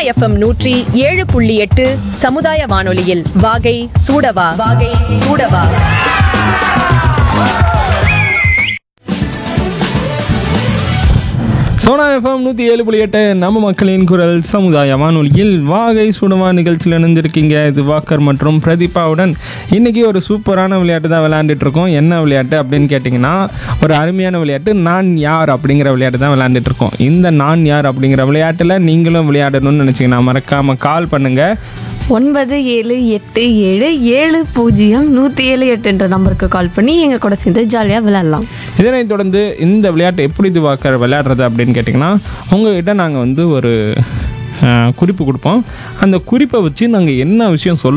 FM நூற்றி ஏழு புள்ளி எட்டு சமுதாய வானொலியில் வாகை சூடவா வாகை சூடவா சோனா எஃப்எம் நூற்றி ஏழு புள்ளி எட்டு நம்ம மக்களின் குரல் சமுதாய வானொலியில் வாகை சுடமா நிகழ்ச்சியில் இணைஞ்சிருக்கீங்க இது வாக்கர் மற்றும் பிரதீபாவுடன் இன்றைக்கி ஒரு சூப்பரான விளையாட்டு தான் விளையாண்டுட்டு இருக்கோம் என்ன விளையாட்டு அப்படின்னு கேட்டிங்கன்னா ஒரு அருமையான விளையாட்டு நான் யார் அப்படிங்கிற விளையாட்டு தான் விளையாண்டுட்டு இருக்கோம் இந்த நான் யார் அப்படிங்கிற விளையாட்டில் நீங்களும் விளையாடணும்னு நினச்சிங்கன்னா மறக்காமல் கால் பண்ணுங்கள் ஒன்பது ஏழு எட்டு ஏழு ஏழு பூஜ்ஜியம் நூற்றி ஏழு எட்டுன்ற நம்பருக்கு கால் பண்ணி எங்கள் கூட சேர்ந்து ஜாலியாக விளையாடலாம் இதனைத் தொடர்ந்து இந்த விளையாட்டை எப்படி இது வாக்கர் விளையாடுறது அப்படின்னு கேட்டிங்கன்னா உங்ககிட்ட நாங்கள் வந்து ஒரு அஹ், குறிப்பு கொடுப்போம் அந்த குறிப்பை வச்சு நாங்கள் என்ன விஷயம் சொல்ல